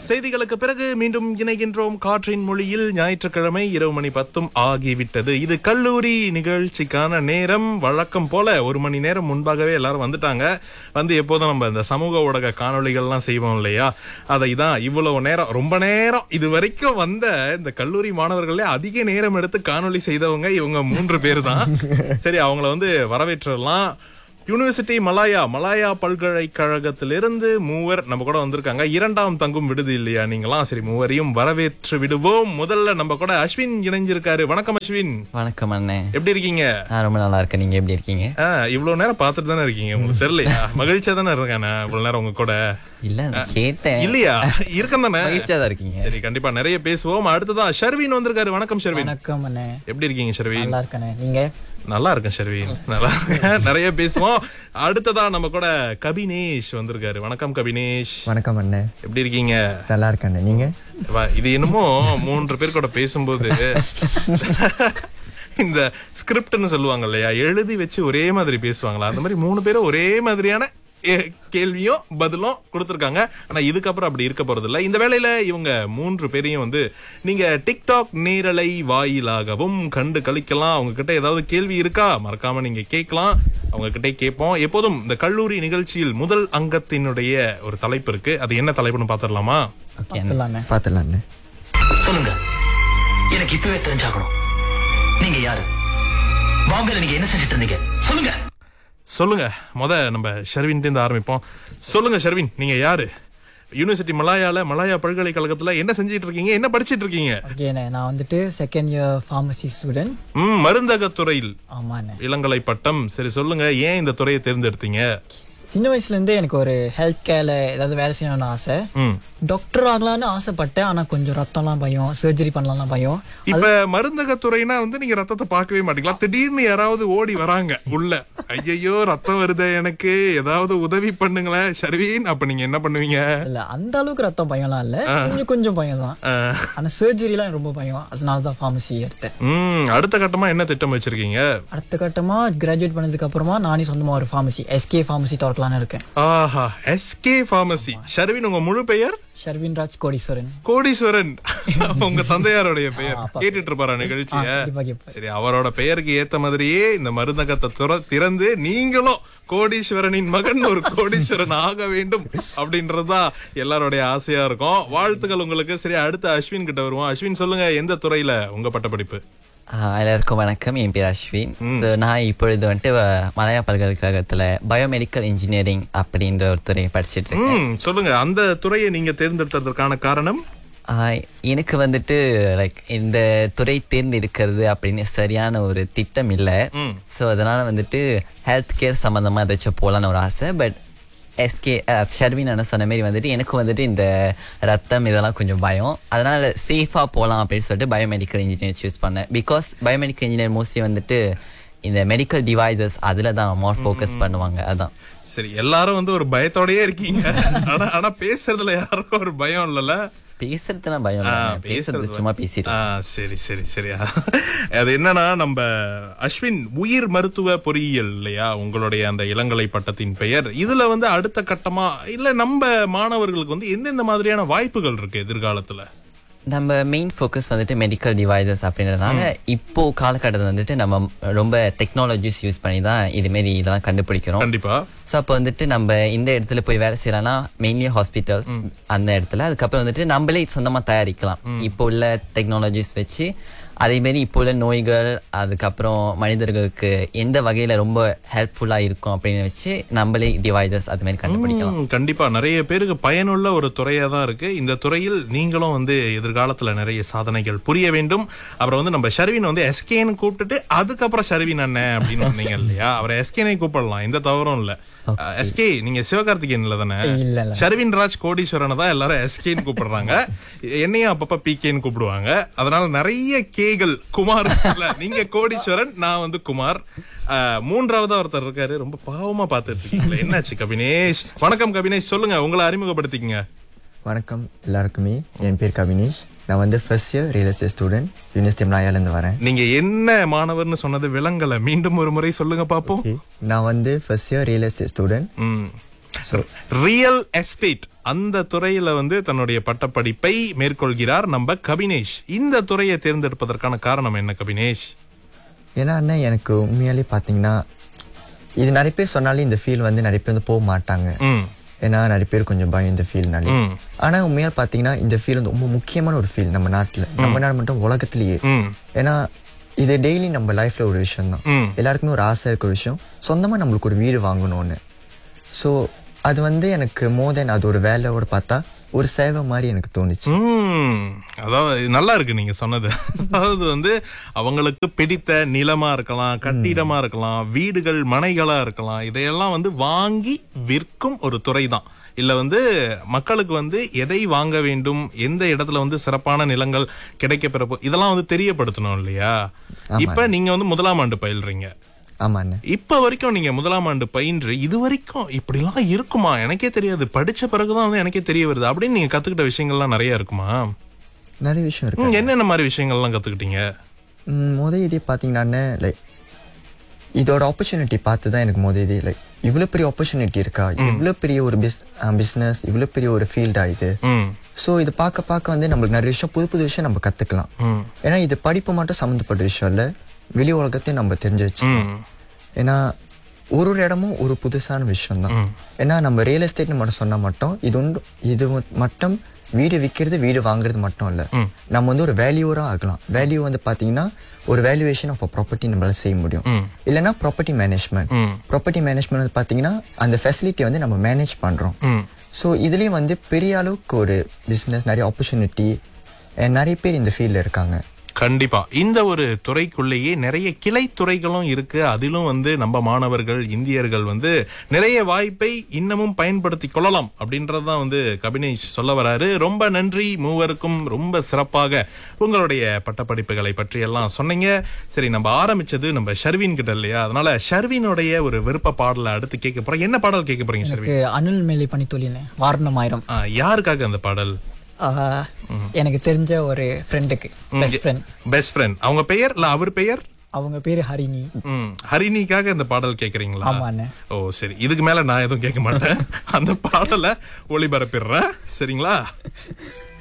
செய்திகளுக்கு பிறகு மீண்டும் இணைகின்றோம் காற்றின் மொழியில் ஞாயிற்றுக்கிழமை இரவு மணி பத்தும் ஆகிவிட்டது இது கல்லூரி நிகழ்ச்சிக்கான நேரம் வழக்கம் போல ஒரு மணி நேரம் முன்பாகவே எல்லாரும் வந்துட்டாங்க வந்து எப்போதும் நம்ம இந்த சமூக ஊடக காணொளிகள்லாம் செய்வோம் இல்லையா அதை தான் இவ்வளவு நேரம் ரொம்ப நேரம் இது வரைக்கும் வந்த இந்த கல்லூரி மாணவர்களே அதிக நேரம் எடுத்து காணொளி செய்தவங்க இவங்க மூன்று பேர் தான் சரி அவங்கள வந்து வரவேற்றலாம் யூனிவர்சிட்டி மலாயா மலாயா பல்கலைக்கழகத்திலிருந்து மூவர் நம்ம கூட வந்திருக்காங்க இரண்டாம் தங்கும் விடுதி இல்லையா நீங்களாம் சரி மூவரையும் வரவேற்று விடுவோம் முதல்ல நம்ம கூட அஸ்வின் இணைஞ்சிருக்காரு வணக்கம் அஸ்வின் வணக்கம் அண்ணே எப்படி இருக்கீங்க நான் ரொம்ப நல்லா இருக்கேன் நீங்க எப்படி இருக்கீங்க ஆ, இவ்வளவு நேரம் பார்த்துட்டு தானே இருக்கீங்க உங்களுக்கு தெரியலையா மகிழ்ச்சியா தானே இருக்கேன் நான் இவ்வளவு நேரம் உங்க கூட இல்ல நான் கேட்டேன் இல்லையா இருக்கேன் தானே மகிழ்ச்சியா தான் இருக்கீங்க சரி கண்டிப்பா நிறைய பேசுவோம் அடுத்ததான் ஷர்வின் வந்திருக்காரு வணக்கம் ஷர்வின் வணக்கம் அண்ணே எப்படி இருக்கீங்க ஷர்வின் நல்லா இருக்கண்ணே நீங்க நல்லா இருக்கேன் ஷர்வின் நல்லா இருக்கேன் நிறைய பேசுவோம் அடுத்ததா நம்ம கூட கபினேஷ் வந்திருக்காரு வணக்கம் கபினேஷ் வணக்கம் அண்ணே எப்படி இருக்கீங்க நல்லா இருக்கேன் அண்ணே நீங்க வா, இது என்னமோ மூன்று பேர் கூட பேசும்போது இந்த ஸ்கிரிப்ட்னு சொல்லுவாங்க இல்லையா எழுதி வச்சு ஒரே மாதிரி பேசுவாங்களா அந்த மாதிரி மூணு பேரும் ஒரே மாதிரியான எ- கேள்வியும் பதிலும் கொடுத்துருக்காங்க ஆனா இதுக்கப்புறம் அப்படி இருக்க போறது இல்ல இந்த வேளையில இவங்க மூன்று பேரையும் வந்து நீங்க டிக்டாக் நேரலை வாயிலாகவும் கண்டு கழிக்கலாம் அவங்க கிட்ட ஏதாவது கேள்வி இருக்கா மறக்காம நீங்க கேட்கலாம் அவங்க கிட்ட கேட்போம் எப்போதும் இந்த கல்லூரி நிகழ்ச்சியில் முதல் அங்கத்தினுடைய ஒரு தலைப்பு இருக்கு அது என்ன தலைப்புன்னு பாத்திரலாமா ஓகே பார்த்துலாண்ணே பார்த்துலாம் அண்ணே சொல்லுங்க எனக்கு இப்பவே தெரிஞ்சாகணும் நீங்க யாரு பாம்பேல நீங்க என்ன செஞ்சுட்டு இருந்தீங்க சொல்லுங்க சொல்லுங்க முத நம்ம ஷர்வின் இருந்து ஆரம்பிப்போம் சொல்லுங்க ஷர்வின் நீங்க யாரு யூனிவர்சிட்டி மலாயால மலாயா பல்கலைக்கழகத்துல என்ன செஞ்சிட்டு இருக்கீங்க என்ன படிச்சிட்டு இருக்கீங்க ஓகேண்ணே நான் வந்துட்டு செகண்ட் இயர் ஃபார்மசி ஸ்டூடெண்ட் ம் மருந்தக துறையில் ஆமாண்ணே இளங்கலை பட்டம் சரி சொல்லுங்க ஏன் இந்த துறையை தேர்ந்தெடுத்தீங்க சின்ன வயசுலேருந்தே எனக்கு ஒரு ஹெல்த் கேரில் ஏதாவது வேலை செய்யணும்னு ஆசை ம் டாக்டர் ஆகலான்னு ஆசைப்பட்டேன் ஆனால் கொஞ்சம் ரத்தம்லாம் பயம் சர்ஜரி பண்ணலாம்லாம் பயம் இப்ப மருந்தக துறைனா வந்து நீங்க ரத்தத்தை பார்க்கவே மாட்டீங்களா திடீர்னு யாராவது ஓடி வராங்க உள்ள ஐயையோ ரத்தம் வருதே எனக்கு ஏதாவது உதவி பண்ணுங்களேன் ஷர்வின் அப்ப நீங்க என்ன பண்ணுவீங்க இல்லை அந்த அளவுக்கு ரத்தம் பயம்லாம் இல்லை கொஞ்சம் கொஞ்சம் பயம் தான் அஹ், ஆனால் சர்ஜரிலாம் எனக்கு ரொம்ப பயம் அதனால தான் ஃபார்மசி எடுத்தேன் ம் அடுத்த கட்டமா என்ன திட்டம் வச்சிருக்கீங்க அடுத்த கட்டமாக கிராஜுவேட் பண்ணதுக்கு அப்புறமா நானே சொந்தமாக ஒரு ஃபார்மசி எஸ்கே ஃபார்மசி திறக்கலான்னு இருக்கேன் ஆஹா எஸ்கே ஃபார்மசி ஷர்வின் உங்க முழு பெயர் ஷர்வின் ராஜ் கோடீஸ்வரன் கோடீஸ்வரன் உங்க தந்தையாருடைய பெயர் ஆ, அப்பா. கேட்டுட்டு இருப்பாரா நிகழ்ச்சிய ஆ, கண்டிப்பா கேட்பாரு. சரி அவரோட பெயருக்கு ஏத்த மாதிரியே இந்த மருந்தகத்தை துற திறந்து நீங்களும் கோடீஸ்வரனின் மகன் ஒரு கோடீஸ்வரன் ஆக வேண்டும் அப்படின்றதுதான் எல்லாருடைய ஆசையா இருக்கும் வாழ்த்துக்கள் உங்களுக்கு சரி அடுத்து அஸ்வின் கிட்ட வருவோம் அஸ்வின் சொல்லுங்க எந்த துறையில உங்க பட்டப்படிப்பு ஆஹ் எல்லாருக்கும் வணக்கம் என் பேர் அஸ்வின் So, நான் இப்பொழுது வந்துட்டு அஹ், மலாயா பல்கலைக்கழகத்துல பயோமெடிக்கல் இன்ஜினியரிங் அப்படின்ற ஒரு துறையை படிச்சிட்டு இருக்கேன் ம் சொல்லுங்க அந்த துறையை நீங்க தேர்ந்தெடுத்ததற்கான காரணம் ஆஹ் எனக்கு வந்துட்டு லைக் இந்த துறை தேர்ந்தெடுக்கிறது அப்படின்னு சரியான ஒரு திட்டம் இல்லை ம். ஸோ அதனால வந்துட்டு ஹெல்த் கேர் சம்மந்தமாக ஏதாச்சும் போகலான்னு ஒரு ஆசை பட் எஸ்கே ஷர்வின் அண்ணா சொன்ன மாதிரி வந்துட்டு எனக்கு வந்துட்டு இந்த ரத்தம் இதெல்லாம் கொஞ்சம் பயம் அதனால சேஃபாக போகலாம் அப்படின்னு சொல்லிட்டு பயோமெடிக்கல் இன்ஜினியர் சூஸ் பண்ணேன் பிகாஸ் பயோமெடிக்கல் இன்ஜினியர் மோஸ்ட்லி வந்துட்டு இந்த மெடிக்கல் டிவைசஸ் அதில் தான் மோர் ஃபோக்கஸ் பண்ணுவாங்க அதான் சரி எல்லாரும் வந்து ஒரு பயத்தோடயே இருக்கீங்க ஆனா ஆனா பேசுறதுல யாருக்கும் ஒரு பயம் இல்லைல்ல பேசுறதுலாம் பயம் ஆ, இல்லை பேசுறது சும்மா பேசிட்டு ஆ, சரி சரி சரி அது என்னன்னா நம்ம அஸ்வின் உயிர் மருத்துவ பொறியியல் இல்லையா உங்களுடைய அந்த இளங்கலை பட்டத்தின் பெயர் இதுல வந்து அடுத்த கட்டமா இல்ல நம்ம மாணவர்களுக்கு வந்து எந்தெந்த மாதிரியான வாய்ப்புகள் இருக்கு எதிர்காலத்துல நம்ம மெயின் ஃபோக்கஸ் வந்துட்டு மெடிக்கல் டிவைசஸ் அப்படின்றதுனால இப்போ காலகட்டத்தில் வந்துட்டு நம்ம ரொம்ப டெக்னாலஜிஸ் யூஸ் பண்ணி தான் இதுமாரி இதெல்லாம் கண்டுபிடிக்கிறோம் கண்டிப்பா ஸோ அப்போ வந்துட்டு நம்ம இந்த இடத்துல போய் வேலை செய்யலாம்னா மெயின்லி ஹாஸ்பிட்டல்ஸ் அந்த இடத்துல அதுக்கப்புறம் வந்துட்டு நம்மளே சொந்தமாக தயாரிக்கலாம் இப்போ உள்ள டெக்னாலஜிஸ் வச்சு அதேமாரி இப்போ உள்ள நோய்கள் அதுக்கப்புறம் மனிதர்களுக்கு எந்த வகையில் ரொம்ப ஹெல்ப்ஃபுல்லாக இருக்கும் அப்படின்னு வச்சு நம்மளே டிவைசஸ் அது மாதிரி கண்டுபிடிக்கலாம் ம், கண்டிப்பா நிறைய பேருக்கு பயனுள்ள ஒரு துறையா தான் இருக்கு இந்த துறையில் நீங்களும் வந்து எதிர்காலத்துல நிறைய சாதனைகள் புரிய வேண்டும் அப்புறம் வந்து நம்ம ஷர்வின் வந்து எஸ்கேன்னு கூப்பிட்டுட்டு அதுக்கப்புறம் ஷர்வின் அண்ணன் அப்படின்னு வந்தீங்க இல்லையா அவரை எஸ்கேனை கூப்பிடலாம் எந்த தவறும் இல்ல எஸ்கே நீங்க சிவகார்த்திகேயன்ல தானே இல்ல, இல்ல. ஷர்வின் ராஜ் கோடீஸ்வரனை தான் எல்லாரும் எஸ்கேன்னு கூப்பிடுறாங்க என்னையும் அப்பப்ப பிகேன்னு கூப்பிடுவாங்க அதனால நிறைய கேகள் குமார் இல்ல நீங்க கோடீஸ்வரன் நான் வந்து குமார் அஹ், மூன்றாவதா ஒருத்தர் இருக்காரு ரொம்ப பாவமா பார்த்துட்டு இருக்கீங்களா என்னாச்சு கபினேஷ் வணக்கம் கபினேஷ் சொல்லுங்க உங்களை அறிமுகப்படுத்திக்கங்க வணக்கம் எல்லாருக்குமே என் பேர் கவினேஷ் நான் வந்து first year real estate student university மலாயாலேருந்து வரேன் நீங்க என்ன மாணவர்னு சொன்னது விளங்கல மீண்டும் ஒரு முறை சொல்லுங்க பாப்போம் Okay. நான் வந்து first year real estate student ம் ரியல் எஸ்டேட் அந்த துறையில வந்து தன்னுடைய பட்டப்படிப்பை மேற்கொள்கிறார் நம்ம கபினேஷ் இந்த துறையை தேர்ந்தெடுப்பதற்கான காரணம் என்ன கபினேஷ் ஏன்னா அண்ணன் எனக்கு உண்மையாலே பார்த்தீங்கன்னா இது நிறைய பேர் சொன்னாலே இந்த ஃபீல் வந்து நிறைய பேர் வந்து போக மாட்டாங்க ம் ஏன்னா நிறைய பேர் கொஞ்சம் பயம் இந்த ஃபீல்னாலே ம். ஆனா உண்மையால் பார்த்தீங்கன்னா இந்த ஃபீல் வந்து ரொம்ப முக்கியமான ஒரு ஃபீல் நம்ம நாட்டுல நம்ம நாடு மட்டும் உலகத்திலேயே ம் ஏன்னா இது டெய்லி நம்ம லைஃப்ல ஒரு விஷயம் தான் ம். எல்லாருக்குமே ஒரு ஆசை இருக்க ஒரு விஷயம் சொந்தமா நம்மளுக்கு ஒரு வீடு வாங்கணும்னு ஸோ அது வந்து எனக்கு மோர் தென் அது ஒரு வேலையோட பார்த்தா ஒரு சேவை மாதிரி எனக்கு தோணுச்சு ம் அதாவது இது நல்லா இருக்கு நீங்க சொன்னது அதாவது வந்து அவங்களுக்கு பிடித்த நிலமா இருக்கலாம் கட்டிடமா இருக்கலாம் வீடுகள் மனைகளா இருக்கலாம் இதையெல்லாம் வந்து வாங்கி விற்கும் ஒரு துறை தான் இல்ல வந்து மக்களுக்கு வந்து எதை வாங்க வேண்டும் எந்த இடத்துல வந்து சிறப்பான நிலங்கள் கிடைக்க பிறப்போ இதெல்லாம் வந்து தெரியப்படுத்தணும் இல்லையா இப்ப நீங்க வந்து முதலாம் ஆண்டு பயில்றீங்க ஆமா அண்ணன் இப்ப வரைக்கும் நீங்க முதலாம் ஆண்டு பயின்று இது வரைக்கும் இப்படிலாம் இருக்குமா எனக்கே தெரியாது படிச்ச பிறகுதான் வந்து எனக்கே தெரிய வருது அப்படின்னு நீங்க கத்துக்கிட்ட விஷயங்கள்லாம் நிறைய இருக்குமா நிறைய விஷயம் இருக்கு ம், என்னென்ன மாதிரி விஷயங்கள்லாம் கத்துக்கிட்டீங்க ம், முத இதே பார்த்தீங்கன்னா லைக் இதோட ஆப்பர்ச்சுனிட்டி பார்த்து தான் எனக்கு முத இதே லைக் இவ்வளோ பெரிய ஆப்பர்ச்சுனிட்டி இருக்கா இவ்வளோ பெரிய ஒரு பிஸ் பிஸ்னஸ் இவ்வளோ பெரிய ஒரு ஃபீல்டா இது ம் ஸோ இது பார்க்க பார்க்க வந்து நம்மளுக்கு நிறைய விஷயம் புது புது விஷயம் நம்ம கற்றுக்கலாம் ம் ஏன்னா இது படிப்பு மட்டும் சம்மந்தப்பட்ட விஷயம் இல்லை வெளி உலகத்தையும் நம்ம தெரிஞ்சு வச்சு ம் ஏன்னா ஒரு ஒரு இடமும் ஒரு புதுசான விஷயம் தான் ஏன்னா நம்ம ரியல் எஸ்டேட்னு மட்டும் சொன்னா மட்டும் இது ஒன்று இது மட்டும் வீடு விற்கிறது வீடு வாங்குறது மட்டும் இல்லை நம்ம வந்து ஒரு வேல்யூவராக ஆகலாம் வேல்யூ வந்து பார்த்தீங்கன்னா ஒரு வேல்யூவேஷன் ஆஃப் அ ப்ராப்பர்ட்டி நம்மளால செய்ய முடியும் இல்லைன்னா ப்ராப்பர்ட்டி மேனேஜ்மெண்ட் ப்ராப்பர்ட்டி மேனேஜ்மெண்ட் வந்து பார்த்தீங்கன்னா அந்த ஃபெசிலிட்டி வந்து நம்ம மேனேஜ் பண்ணுறோம் ஸோ இதுலேயும் வந்து பெரிய அளவுக்கு ஒரு பிஸ்னஸ் நிறைய ஆப்பர்ச்சுனிட்டி நிறைய பேர் இந்த ஃபீல்டில் இருக்காங்க கண்டிப்பா இந்த ஒரு துறைக்குள்ளேயே நிறைய கிளை துறைகளும் இருக்கு அதிலும் வந்து நம்ம மாணவர்கள் இந்தியர்கள் வந்து நிறைய வாய்ப்பை இன்னமும் பயன்படுத்தி கொள்ளலாம் அப்படின்றதுதான் வந்து கபினேஷ் சொல்ல வராரு ரொம்ப நன்றி மூவருக்கும் ரொம்ப சிறப்பாக உங்களுடைய பட்டப்படிப்புகளை பற்றி எல்லாம் சொன்னீங்க சரி நம்ம ஆரம்பிச்சது நம்ம ஷர்வின் கிட்ட இல்லையா அதனால ஷர்வினுடைய ஒரு விருப்ப பாடலை அடுத்து கேட்க போறோம் என்ன பாடல் கேட்க போறீங்க ஷர்வின் எனக்கு அனுல் மேலே பணி தொழில் வாரணம் ஆயிரம் ஆ, யாருக்காக அந்த பாடல் ஆஹ், எனக்கு தெரிஞ்ச ஒரு ஃப்ரெண்டுக்கு பெஸ்ட் ஃப்ரெண்ட் பெஸ்ட் ஃப்ரெண்ட் அவங்க பெயர் இல்ல அவர் பெயர் அவங்க பேரு ஹரிணி ம் ஹரிணிக்காக இந்த பாடல் கேக்குறீங்களா ஆமா அண்ணே. ஓ சரி இதுக்கு மேல நான் எதுவும் கேட்க மாட்டேன் அந்த பாடலை ஒளிபரப்பிடுறேன் சரிங்களா